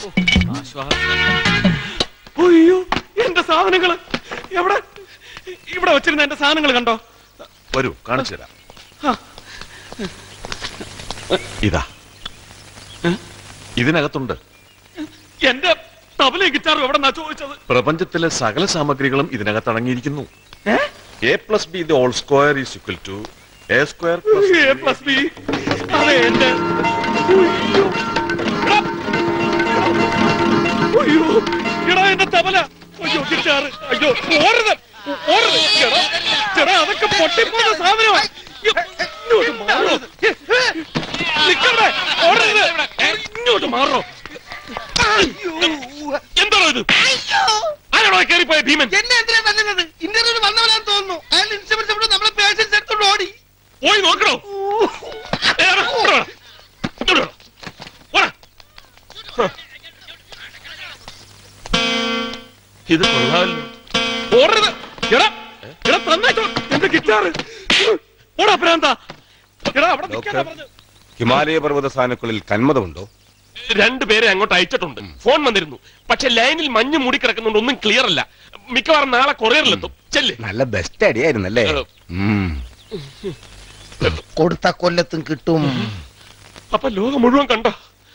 അയ്യോ എന്റെ സാധനങ്ങള് എവിടെ ഇവിടെ വെച്ചിരുന്ന എന്റെ സാധനങ്ങൾ കണ്ടോ വരൂ കാണിച്ചു തരാം ആ. ഇതാ ഇതിനകത്തുണ്ട് എന്റെ തബലയും ഗിറ്റാറും എവിടെ ചോദിച്ചത് പ്രപഞ്ചത്തിലെ സകല സാമഗ്രികളും ഇതിനകത്ത് അടങ്ങിയിരിക്കുന്നു a plus b the whole square is equal to a square a plus b അതെ എന്റെ ഉയ്യോ. എടാ. അയ്യോ എടാ എന്റെ തബല അയ്യോ ഗിറ്റാറ് അയ്യോ ഓരത് ഓരത് എടാ എടാ അതൊക്കെ പൊട്ടിപ്പോന്ന സാധനമാ ഇങ്ങോട്ട് മാറോ നിക്കവിടെ ഓടരുത് ഇങ്ങോട്ട് മാറോ എന്താണോ ഇത് ആരാണോ കയറിപ്പോയ ഭീമൻ എന്നെ എന്തിനാ തല്ലുന്നത് ഇന്റർവ്യൂവിന് വന്നവനാന്ന് തോന്നുന്നു അയാൾ ഇൻസ്ട്രുമെന്റ്സ് ഇവിടെ നമ്മളെ പേഷ്യൻസ് എടുത്തോണ്ട് ഓടി പോയി നോക്കണോ ഏ, എടാ, ഇങ്ങോട്ട് വാ. ഇങ്ങോട്ട് വാ. വാ. ഹ. ഇത് കൊള്ളാമല്ലോ ഓടരുത് എടാ എടാ തന്നേച്ചോ എന്റെ ഗിറ്റാറ് ഓടാ പ്രാന്ത എടാ അവിടെ നിൽക്കാനാ പറഞ്ഞത് ഹിമാലയ പർവ്വത സാനുക്കളിൽ കന്മതമുണ്ടോ രണ്ടുപേരെ അങ്ങോട്ട് അയച്ചിട്ടുണ്ട് ഫോൺ വന്നിരുന്നു പക്ഷെ ലൈനിൽ മഞ്ഞ് മൂടി കിടക്കുന്നുണ്ട് ഒന്നും ക്ലിയർ അല്ല മിക്കവാറും നാളെ കൊറിയറിലെത്തും ചെല്ല് നല്ല ബെസ്റ്റ് അടിയായിരുന്നല്ലേ ഉം. കൊടുത്ത കൊല്ലത്തും കിട്ടും അപ്പൊ ലോകം മുഴുവൻ കണ്ടോ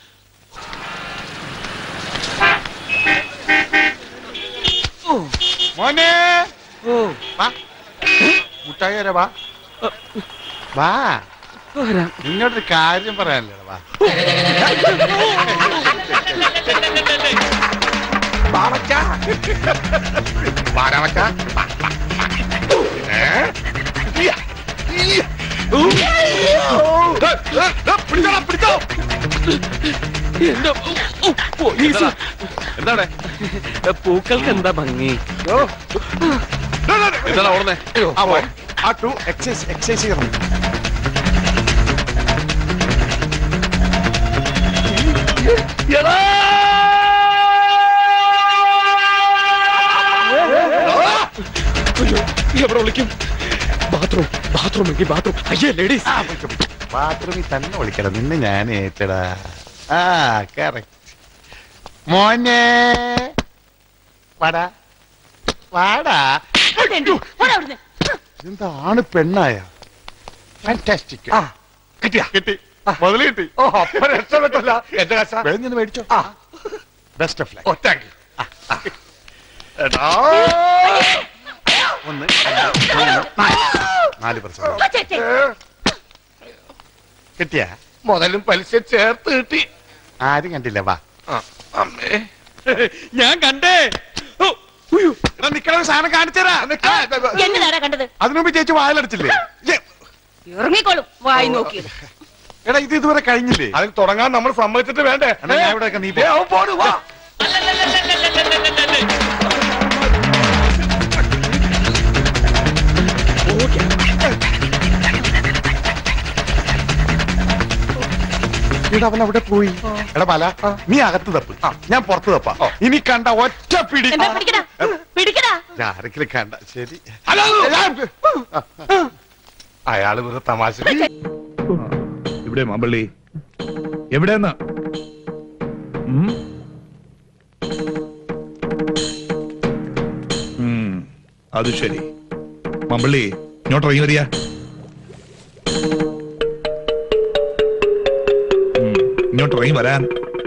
മോനെ വാ മുട്ടായി വരെ വാ വാ നിന്നോടൊരു കാര്യം പറയാനല്ലേ വാ വാ മച്ചാ. വാടാ മച്ചാ. വാ, വാ, വാ. ഏ? ഇയ്യ, ഇയ്യ. ഊ. ഏ, ഏ, ഏ, പിടിച്ചോടാ, പിടിച്ചോ. എന്റെ പോലീസ് എന്താണ് പൂക്കൾക്ക് എന്താ ഭംഗി ഓ. Day, day, day. എന്താണ് ഓടുന്നേ ആ, പോയി. ആ ടു എക്സൈസ് എക്സൈസ് ചെയ്യണം അയ്യോ എവിടെ വിളിക്കും ബാത്റൂം ബാത്റൂം എങ്കിൽ ബാത്റൂം അയ്യേ ലേഡീസ് ബാത്റൂമിൽ തന്നെ വിളിക്കണം നിന്നെ ഞാൻ ഏറ്റടാ ആ കറക്റ്റ് മോനെ വാടാ വാടാ എന്താണ് പെണ്ണായ ഫാന്റാസ്റ്റിക് കിട്ടിയാ കിട്ടി മുതല് കിട്ടി ഓ അപ്പൊ രക്ഷപ്പെട്ടല്ല എന്റെ കാശ വേഗം മേടിച്ചോ best of life thank you എടാ ഒന്ന് രണ്ട്, മൂന്ന്, നാല്. നാല് പെർസെന്റ് കിട്ടിയ മുതലും പലിശ ചേർത്ത് കിട്ടി ആരും കണ്ടില്ല വാ അമ്മേ ഞാൻ കണ്ടേ ഓ, ഉയ്യോ. എടാ നിക്കണ ഒരു സാധനം കാണിച്ചരാ എന്നതാടാ കണ്ടത് അതിനുമ്പ് ചേച്ചി വായലടിച്ചില്ലേ ഏ, ഇറങ്ങിക്കോളും വായി നോക്കി എടാ ഇത് ഇതുവരെ കഴിഞ്ഞില്ലേ അതിന് തുടങ്ങാൻ നമ്മൾ സമ്മതിച്ചിട്ട് വേണ്ടേ എന്നാ ഞാൻ ഇവിടെ നീ പോ. ഏ, അവൻ പോണ്, വാ. എടാ അവൻ അവിടെ പോയി എടാ പല നീ അകത്ത് തപ്പ് ഞാൻ പുറത്ത് തപ്പാ ഇനി കണ്ട ഒറ്റ പിടി എന്താ പിടിക്കടാ പിടിക്കടാ ആരെങ്കിലും കണ്ട ശരി ഹലോ. അയാള് വെറുതെ തമാശ ഇവിടെ മാമ്പള്ളി എവിടെന്നാ അത് ശരി മമ്പള്ളി ഇങ്ങോട്ട് ഇറങ്ങി വരിക ഉം, ഇങ്ങോട്ട് ഇറങ്ങി വരാൻ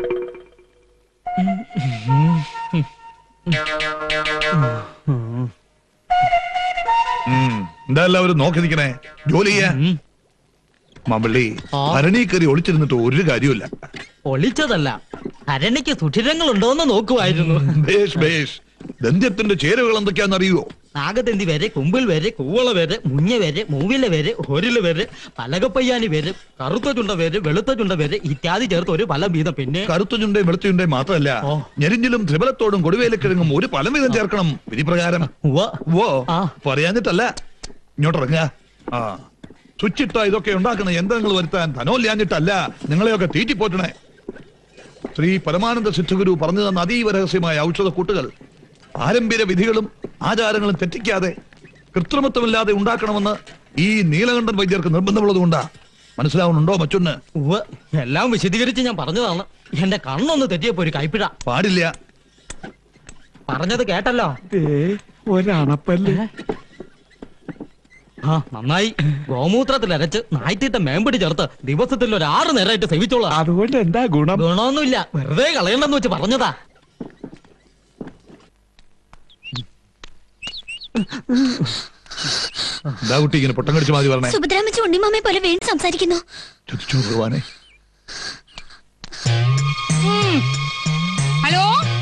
ഉം, എന്താ എല്ലാവരും നോക്കി നിൽക്കണേ ജോലി ചെയ്യാ മമ്പള്ളി ഭരണി കയറി ഒളിച്ചിരുന്നിട്ട് ഒരു കാര്യമില്ല ഒളിച്ചതല്ല അരണിക്ക് സുഷിരങ്ങളുണ്ടോന്ന് നോക്കുമായിരുന്നു ബേഷ് ബേഷ് ദന്ത്യത്തിന്റെ ചേരുവകൾ എന്തൊക്കെയാണെന്ന് അറിയുവോ നാഗതന്തി വരെ കുമ്പിൾ വരെ കൂവള വരെ മുഞ്ഞ വരെ മൂവില വരെ ഒരില് വരെ പലകപ്പയ്യാനി വരെ കറുത്ത ചുണ്ട വരെ വെളുത്ത ചുണ്ട വരെ ഇത്യാദി ചേർത്ത് ഒരു ഫലം വീതം പിന്നെ കറുത്ത ചുണ്ടയും വെളുത്ത ചുണ്ടയും മാത്രമല്ല ഓ. ഞെരിഞ്ഞിലും ത്രിബലത്തോടും കൊടുവേലക്കിഴങ്ങും ഒരു ഫലം വീതം ചേർക്കണം വിധിപ്രകാരം ഉവ്വ. ഓ ആ. പറയാഞ്ഞിട്ടല്ല ഇങ്ങോട്ട് ഇറങ്ങുക ആ സ്വിച്ചിട്ട ഇതൊക്കെ ഉണ്ടാക്കുന്ന യന്ത്രങ്ങൾ വരുത്താൻ ധനോല്യാഞ്ഞിട്ടല്ല നിങ്ങളെയൊക്കെ തീറ്റിപ്പോറ്റണേ ശ്രീ പരമാനന്ദ സിദ്ധഗുരു പറഞ്ഞു തന്ന അതീവ രഹസ്യമായ ഔഷധ കൂട്ടുകൾ പാരമ്പര്യ വിധികളും ആചാരങ്ങളും തെറ്റിക്കാതെ കൃത്രിമത്വമില്ലാതെ ഉണ്ടാക്കണമെന്ന് ഈ നീലകണ്ഠൻ വൈദ്യർക്ക് നിർബന്ധമുള്ളതുകൊണ്ടാ മനസ്സിലാവുന്നുണ്ടോ മറ്റൊന്ന് ഉവ്വ് എല്ലാം വിശദീകരിച്ച് ഞാൻ പറഞ്ഞതാണ് എന്റെ കണ്ണൊന്ന് തെറ്റിയപ്പോ ഒരു കൈപ്പിഴ പാടില്ല പറഞ്ഞത് കേട്ടല്ലോ ഒരണപ്പല്ലേ ആ നന്നായി ഗോമൂത്രത്തിൽ അരച്ച് നായ്ത്തീട്ട മേമ്പടി ചേർത്ത് ദിവസത്തിൽ ഒരു ആറ് നേരമായിട്ട് സേവിച്ചോളാം അതുകൊണ്ട് എന്താ ഗുണം ഗുണമൊന്നുമില്ല വെറുതെ കളയണ്ടെന്ന് വെച്ച് പറഞ്ഞതാ എന്താ കുട്ടി ഇങ്ങനെ പൊട്ടം കടിച്ച് മാതി പറഞ്ഞേ സുഭദ്രാമച്ചി ഉണ്ണിമാമയെ പോലെ വേണ്ടി സംസാരിക്കുന്നു ചുറ്റിച്ചു ഭഗവാനെ ഹലോ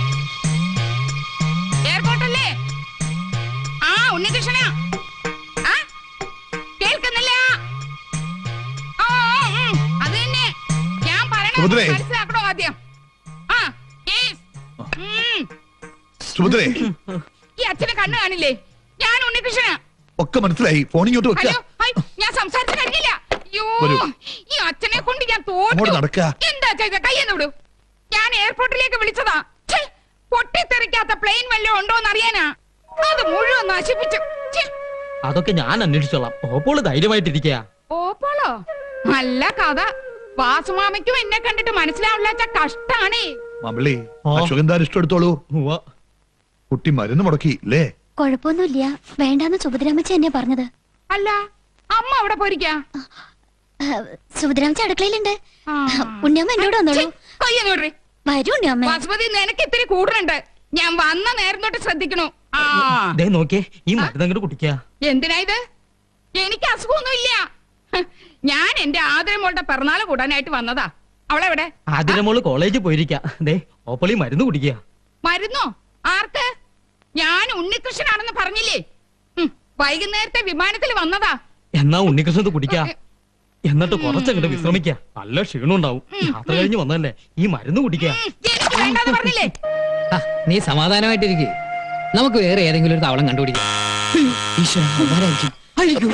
എയർപോർട്ടല്ലേ ആ ഉണ്ണികൃഷ്ണ ആ കേൾക്കുന്നില്ല ആ ആ, ഉം, അത് തന്നെ ഞാൻ പറയണത് സുഭദ്രേ. മനസ്സിലാക്കണോ ആദ്യം ആ yes. ഉം, സുഭദ്രേ ഈ അച്ഛന് കണ്ണ് കാണില്ലേ ഞാൻ ഉണ്ണികൃഷ്ണ ഒക്കെ മനസ്സിലായി ഫോൺ ഇങ്ങോട്ട് വെക്ക ഹലോ ഹൈ, ഞാൻ സംസാരിച്ചു കഴിഞ്ഞില്ല അയ്യോ വരൂ. ഈ അച്ഛനെ കൊണ്ട് ഞാൻ അങ്ങോട്ട് തോറ്റു നടക്ക. എന്താ ചെയ്ത കയ്യെന്ന് വിടൂ ഞാൻ എയർപോർട്ടിലേക്ക് വിളിച്ചതാ ഛെ, പൊട്ടിത്തെറിക്കാത്ത പ്ലെയിൻ വല്ലതും ഉണ്ടോന്ന് അറിയാനാ അത് മുഴുവൻ നശിപ്പിച്ചു ഛെ, അതൊക്കെ ഞാൻ അന്വേഷിച്ചോളാം ഓപ്പോൾ ധൈര്യമായിട്ടിരിക്കുക ഓപ്പോളോ നല്ല കഥ വാസുമാമയ്ക്കും എന്നെ കണ്ടിട്ട് മനസ്സിലാവില്ലാച്ച കഷ്ടാണേ മമ്പിളി ആ. അശോകന്താൻ ഇഷ്ടം എടുത്തോളൂ ഉവ്വ്. കുട്ടി മരുന്ന് മുടക്കി അല്ലേ കുഴപ്പമൊന്നുമില്ല വേണ്ടാന്ന് സുഭദ്രാമച്ചി എന്നെ പറഞ്ഞത് അല്ല അമ്മ അവിടെ പോയിരിക്കാ ആ, സുഭദ്രാമച്ചി അടുക്കളയിലുണ്ട് ആ. ഉണ്ണിയമ്മ എന്നോട് വന്നോളൂ കയ്യെന്ന് വിടറി വരൂ ഉണ്ണിയമ്മ വാസുമതി നിനക്ക് ഇത്തിരി കൂടുന്നുണ്ട് ഞാൻ വന്ന നേരം തൊട്ട് ശ്രദ്ധിക്കണു ആ ദേ നോക്കിയേ ഈ മരുന്ന് അങ്ങോട്ട് കുടിക്കുക എന്തിനാ ഇത് എനിക്ക് അസുഖമൊന്നുമില്ല ഹ്, ഞാൻ എന്റെ ആദരമോളുടെ പിറന്നാള് കൂടാനായിട്ട് വന്നതാ അവളെവിടെ ആതിരമോള് കോളേജിൽ പോയിരിക്ക ദേ ഓപ്പളി മരുന്ന് കുടിക്കുക മരുന്നോ ആർക്ക് ഞാൻ ഉണ്ണികൃഷ്ണനാണെന്ന് പറഞ്ഞില്ലേ ഹും, വൈകുന്നേരത്തെ വിമാനത്തിൽ വന്നതാ എന്നാ ഉണ്ണികൃഷ്ണത് കുടിക്ക എന്നിട്ട് കുറച്ചങ്ങോട്ട് വിശ്രമിക്ക നല്ല ക്ഷീണം ഉണ്ടാവും യാത്ര കഴിഞ്ഞ് വന്നല്ലേ ഈ മരുന്ന് കുടിക്ക ഉം, എനിക്ക് വേണ്ടാന്ന് പറഞ്ഞില്ലേ ആ, നീ സമാധാനമായിട്ടിരിക്കെ നമുക്ക് വേറെ ഏതെങ്കിലും ഒരു താവളം കണ്ടുപിടിക്കാം ഈശ്വരൻ, ആരായിരിക്കും? അയ്യോ.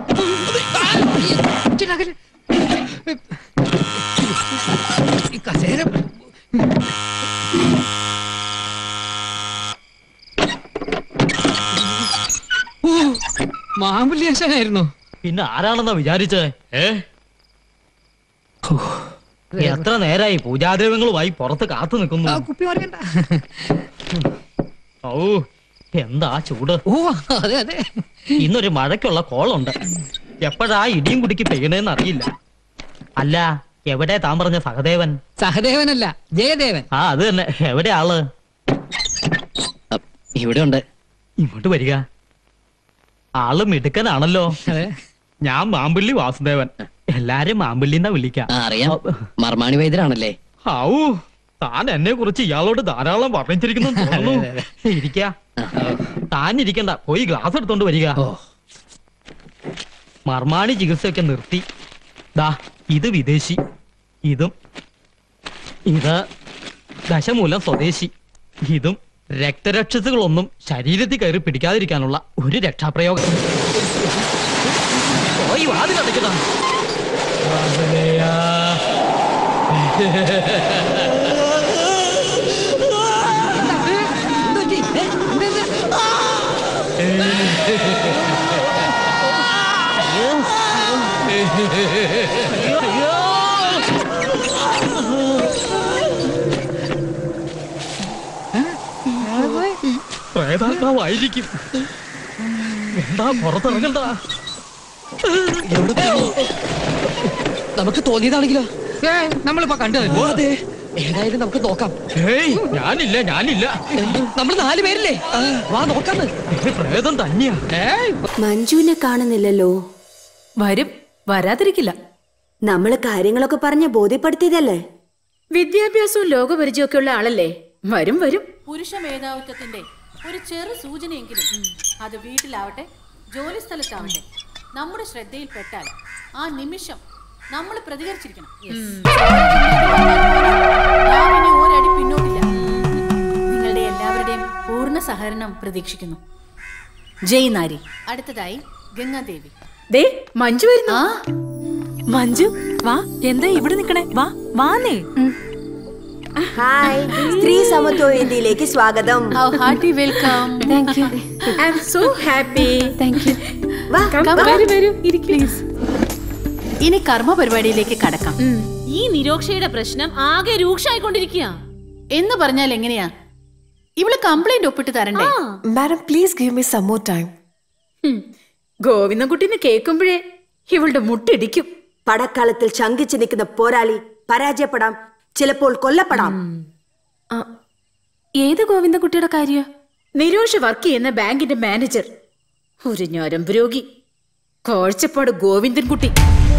ഇച്ചിരി അകലെ. ഈ കസേര ഓ മാമ്പുല്യാശനായിരുന്നു പിന്നെ ആരാണെന്നാ വിചാരിച്ചേ ഏ എത്ര നേരായി പൂജാദ്രവ്യങ്ങളുമായി പുറത്ത് കാത്തു നിൽക്കുന്നു കുപ്പി മറിയണ്ട ഓ എന്താ ചൂട് ഓ അതെ അതെ ഇന്നൊരു മഴയ്ക്കുള്ള കോളുണ്ട് എപ്പോഴാ ഇടിയും കുടിക്ക് പെയ്യണേന്ന് അറിയില്ല അല്ല എവിടെ താൻ പറഞ്ഞ സഹദേവൻ സഹദേവനല്ല ജയദേവൻ ആ അത് തന്നെ എവിടെ ആള് ഇവിടെ ഉണ്ട് ഇങ്ങോട്ട് വരിക ആള് മിടുക്കനാണല്ലോ അതെ ഞാൻ മാമ്പിള്ളി വാസുദേവൻ എല്ലാരും മാമ്പിള്ളിന്നാ വിളിക്കാം അറിയാം മർമാണി വൈദ്യരാണല്ലേ ഔ താൻ എന്നെ കുറിച്ച് ഇയാളോട് ധാരാളം വർണ്ണിച്ചിരിക്കുന്നു തോന്നുന്നു ഇരിക്ക താൻ ഇരിക്കണ്ട പോയി ഗ്ലാസ് എടുത്തോണ്ട് വരിക ഓ മർമാണി ചികിത്സയൊക്കെ നിർത്തി ദാ ഇത് വിദേശി ഇതും ഇത് ദശമൂലം സ്വദേശി ഇതും രക്തരക്ഷസുകളൊന്നും ശരീരത്തിൽ കയറി പിടിക്കാതിരിക്കാനുള്ള ഒരു രക്ഷാപ്രയോഗം പോയി വാതിലടയ്ക്കടാ പ്രേതാത്മാവായിരിക്കും എന്താ പുറത്തിറങ്ങണ്ട നമുക്ക് തോന്നിയതാണെങ്കിലോ ഏ നമ്മളിപ്പോ കണ്ടതല്ലോ അതെ ഏതായാലും നമുക്ക് നോക്കാം ഏയ് ഞാനില്ല ഞാനില്ല നമ്മൾ നാല് പേരില്ലേ വാ നോക്കാന്ന് ഇത് പ്രേതം തന്നെയാ മഞ്ജുവിനെ കാണുന്നില്ലല്ലോ വരും വരാതിരിക്കില്ല നമ്മൾ കാര്യങ്ങളൊക്കെ പറഞ്ഞ് ബോധ്യപ്പെടുത്തിയതല്ലേ വിദ്യാഭ്യാസവും ലോകപരിചയമൊക്കെ ഉള്ള ആളല്ലേ വരും വരും പുരുഷ മേധാവിത്വത്തിന്റെ ഒരു ചെറു സൂചനയെങ്കിലും അത് വീട്ടിലാവട്ടെ ജോലി സ്ഥലത്താവട്ടെ നമ്മുടെ ശ്രദ്ധയിൽപ്പെട്ടാൽ ആ നിമിഷം നമ്മൾ പ്രതികരിച്ചിരിക്കണം നാം ഇനി ഒരടി പിന്നോട്ടില്ല നിങ്ങളുടെ എല്ലാവരുടെയും പൂർണ്ണ സഹകരണം പ്രതീക്ഷിക്കുന്നു ജയ് നാരി അടുത്തതായി ഗംഗാദേവി ദേ മഞ്ജു വരുന്നു മഞ്ജു വാ എന്താ ഇവിടെ നിക്കണേ വാ വാന്നേ ഹായ് സ്ത്രീ സമത്വ വേദിയിലേക്ക് സ്വാഗതം hearty welcome thank you I am so happy thank you വാ, കം വാ. വരൂ വരൂ ഇരിക്ക് പ്ലീസ് ഇനി കർമ്മ പരിപാടിയിലേക്ക് കടക്കാം ഈ നിരോക്ഷയുടെ പ്രശ്നം ആകെ രൂക്ഷമായിക്കൊണ്ടിരിക്കുക എന്ന് പറഞ്ഞാൽ എങ്ങനെയാ ഇവള് കംപ്ലൈന്റ് ഒപ്പിട്ട് തരണ്ടേ madam please give me some more time ഗോവിന്ദൻകുട്ടിന്ന് കേൾക്കുമ്പോഴേ ഇവളുടെ മുട്ടിടിക്കും പടക്കളത്തിൽ ശങ്കിച്ചു നിൽക്കുന്ന പോരാളി പരാജയപ്പെടാം ചിലപ്പോൾ കൊല്ലപ്പെടാം ഏത് ഗോവിന്ദൻകുട്ടിയുടെ കാര്യ നിരോഷ് വർക്ക് ചെയ്യുന്ന ബാങ്കിന്റെ മാനേജർ ഒരു ഞരമ്പ് രോഗി കാഴ്ചപ്പാട് ഗോവിന്ദൻകുട്ടി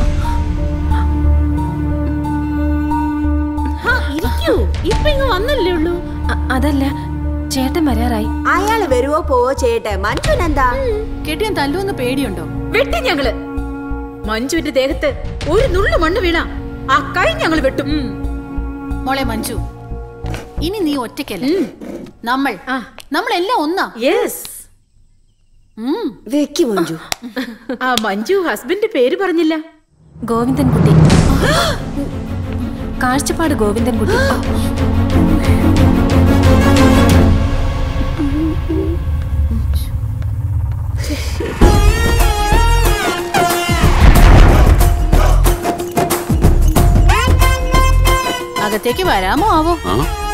ഇരിക്കൂ ഇപ്പൊ ഇങ്ങ് വന്നല്ലേ ഉള്ളൂ അതല്ല ചേട്ടൻ വരാറായി അയാള് വരുവോ പോവോ ചെയ്യട്ടെ മനുഷ്യനെന്താ കെട്ടിയാൻ തല്ലുവെന്ന് പേടിയുണ്ടോ വെട്ടി ഞങ്ങള് മഞ്ജുവിന്റെ ദേഹത്ത് ഒരു നുള്ളു മണ്ണ് വീണ ആ കൈ ഞങ്ങൾ വെട്ടും മോളെ മഞ്ജു ഇനി നീ ഒറ്റയ്ക്കല്ല നമ്മൾ നമ്മളെല്ലാം ഒന്നാ യെസ് വെക്കി മഞ്ജു ആ മഞ്ജു ഹസ്ബൻഡ് പേര് പറഞ്ഞില്ല ഗോവിന്ദൻകുട്ടി കാഴ്ചപ്പാട് ഗോവിന്ദൻകുട്ടി അകത്തേക്ക് വരാമോ ആവോ ആ?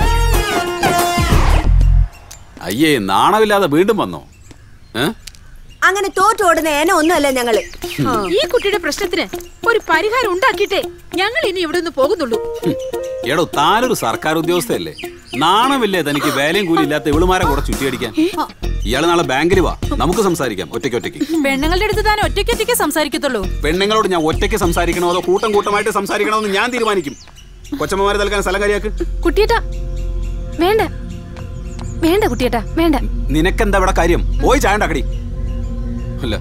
അയ്യേ നാണമില്ലാതെ വീണ്ടും വന്നോ ഏ? അങ്ങനെ തോറ്റോടുന്ന ഏന ഒന്നുമല്ല ഞങ്ങള് ഈ കുട്ടിയുടെ പ്രശ്നത്തിന് ഒരു പരിഹാരം ഉണ്ടാക്കിയിട്ടേ ഞങ്ങൾ ഇനി ഇവിടെ നിന്ന് പോകുന്നുള്ളൂ എടോ താനൊരു സർക്കാർ ഉദ്യോഗസ്ഥയല്ലേ നാണമില്ലേ തനിക്ക് വേലയും കൂലി ഇല്ലാത്ത ഇവളുമാരെ കൂടെ ചുറ്റിയടിക്കാൻ ഇയാള് നാളെ ബാങ്കിൽ വാ നമുക്ക് സംസാരിക്കാം ഒറ്റയ്ക്ക് ഒറ്റയ്ക്ക് പെണ്ണുങ്ങളുടെ അടുത്ത് താൻ ഒറ്റയ്ക്ക് ഒറ്റയ്ക്ക് സംസാരിക്കത്തുള്ളൂ പെണ്ണുങ്ങളോട് ഞാൻ ഒറ്റയ്ക്ക് സംസാരിക്കണോ അതോ കൂട്ടം കൂട്ടമായിട്ട് സംസാരിക്കണോ എന്ന് ഞാൻ തീരുമാനിക്കും കൊച്ചമ്മമാരെ തൽക്കാൻ സ്ഥലം കാര്യാക്ക് കുട്ടിയേട്ടാ വേണ്ട വേണ്ട കുട്ടിയേട്ടാ വേണ്ട നിനക്കെന്താ ഇവിടെ കാര്യം പോയി ചായ ഉണ്ടാക്കടി അല്ല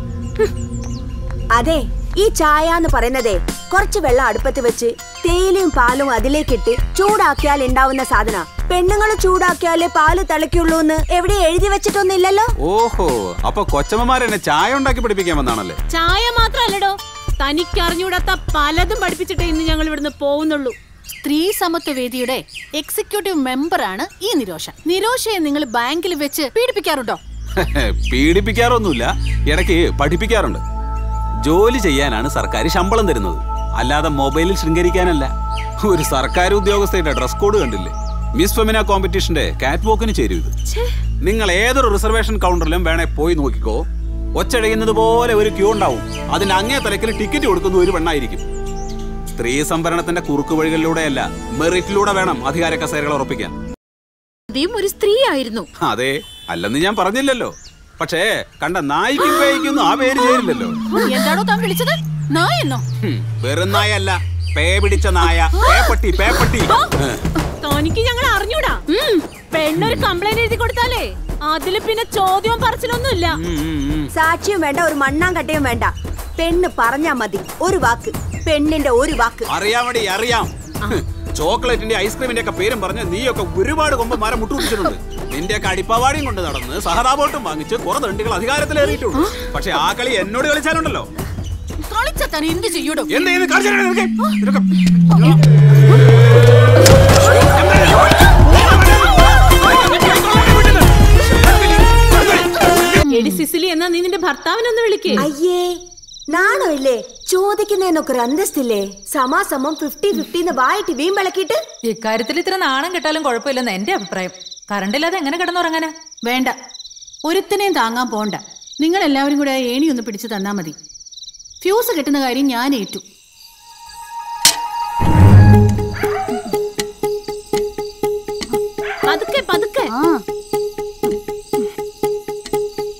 അതെ ഈ ചായ എന്ന് പറയുന്നതേ കുറച്ച് വെള്ളം അടുപ്പത്ത് വെച്ച് തേയിലയും പാലും അതിലേക്കിട്ട് ചൂടാക്കിയാൽ ഉണ്ടാവുന്ന സാധന പെണ്ണുങ്ങൾ ചൂടാക്കിയാലേ പാല് തിളയ്ക്കുള്ളൂ എന്ന് എവിടെ എഴുതി വെച്ചിട്ടൊന്നുമില്ലല്ലോ ഓഹോ അപ്പൊ കൊച്ചമ്മമാരെന്നെ ചായ ഉണ്ടാക്കി പഠിപ്പിക്കാൻ വന്നാണല്ലേ ചായ മാത്രല്ലടോ തനിക്ക് അറിഞ്ഞൂടാത്ത പലതും പഠിപ്പിച്ചിട്ടേ ഇന്ന് ഞങ്ങൾ ഇവിടുന്ന് പോകുന്നുള്ളൂ സ്ത്രീ സമത്വ വേദിയുടെ എക്സിക്യൂട്ടീവ് മെമ്പറാണ് ഈ നിരോഷ നിരോഷയെ നിങ്ങൾ ബാങ്കിൽ വെച്ച് പീഡിപ്പിക്കാറുണ്ടോ പീഡിപ്പിക്കാറൊന്നുമില്ല ഇടയ്ക്ക് പഠിപ്പിക്കാറുണ്ട് ജോലി ചെയ്യാനാണ് സർക്കാർ ശമ്പളം തരുന്നത് അല്ലാതെ മൊബൈലിൽ ശൃംഗരിക്കാനല്ല ഒരു സർക്കാർ ഉദ്യോഗസ്ഥയുടെ ഡ്രസ് കോഡ് കണ്ടില്ലേ മിസ് ഫെമിന കോമ്പറ്റീഷന്റെ കാറ്റ് വോക്കിന് ചേരും ഇത് നിങ്ങൾ ഏതൊരു റിസർവേഷൻ കൗണ്ടറിലും വേണേ പോയി നോക്കിക്കോ ഒച്ചഴയുന്നത് പോലെ ഒരു ക്യൂ ഉണ്ടാവും അതിന്റെ അങ്ങേ തലക്കിൽ ടിക്കറ്റ് കൊടുക്കുന്ന ഒരു പെണ്ണായിരിക്കും സ്ത്രീ സംവരണത്തിന്റെ കുറുക്കു വഴികളിലൂടെയല്ല മെറിറ്റിലൂടെ വേണം അധികാര കസേരകൾ ഉറപ്പിക്കാൻ ആദ്യം ഒരു സ്ത്രീ ആയിരുന്നു അതെ അല്ലെന്ന് ഞാൻ പറഞ്ഞില്ലല്ലോ പക്ഷേ കണ്ട നായിക്കും പേയ്ക്കൊന്നും ആ പേര് ചേരില്ലല്ലോ എന്താണോ താൻ വിളിച്ചത് നായെന്നോ ഹും, വെറും നായല്ല പേ പിടിച്ച നായ പേപ്പട്ടി പേപ്പട്ടി ഏ, തനിക്ക് ഞങ്ങൾ അറിഞ്ഞൂടാ പെണ്ണൊരു കംപ്ലൈന്റ് എഴുതി കൊടുത്താലേ അതില് പിന്നെ ചോദ്യവും പറച്ചിലൊന്നുമില്ല സാക്ഷിയും വേണ്ട ഒരു മണ്ണാങ്കട്ടയും വേണ്ട പെണ്ണ് പറഞ്ഞാ മതി ഒരു വാക്ക് പെണ്ണിന്റെ ഒരു വാക്ക് അറിയാമടി അറിയാം ഹ്, ചോക്ലേറ്റിന്റെ ഐസ്ക്രീമിന്റെ ഒക്കെ പേരും പറഞ്ഞ് നീയൊക്കെ ഒരുപാട് കൊമ്പ് മരം മുട്ടുപിടിച്ചിട്ടുണ്ട് നിന്റെ ഒക്കെ അടിപ്പവാടിയും കൊണ്ട് നടന്ന് സഹതാപോട്ടും വാങ്ങിച്ച് കുറെ തണ്ടികൾ അധികാരത്തിലേറിയിട്ടുണ്ട് പക്ഷെ ആ കളി എന്നോട് കളിച്ചാലുണ്ടല്ലോ കളിച്ച താൻ എന്ത് ചെയ്യൂടോ എന്ത് ചെയ്യുന്നു? കാണിച്ചു തരാം നിനക്ക്. ഇതൊക്കെ എടി സിസിലി എന്നാ നീ നിന്റെ ഭർത്താവിനൊന്ന് വിളിക്കേ അയ്യേ നാണോ ഇല്ലേ ചോദിക്കുന്നതിനൊക്കെ ഒരു അന്തസ്തില്ലേ സമാസമം ഫിഫ്റ്റി ഫിഫ്റ്റി എന്ന് വായിട്ട് വീമ്പിളക്കിയിട്ട് ഇക്കാര്യത്തിൽ ഇത്ര നാണം കെട്ടാലും കുഴപ്പമില്ലെന്ന് എന്റെ അഭിപ്രായം കറണ്ടില്ലാതെ എങ്ങനെ കിടന്നുറങ്ങാനാ വേണ്ട ഒരുത്തനെയും താങ്ങാൻ പോണ്ട നിങ്ങൾ എല്ലാവരും കൂടെ ആ ഏണി ഒന്ന് പിടിച്ചു തന്നാ മതി ഫ്യൂസ് കെട്ടുന്ന കാര്യം ഞാൻ ഏറ്റു പതുക്കെ പതുക്കെ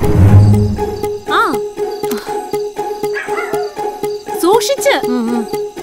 ആ സൂക്ഷിച്ച്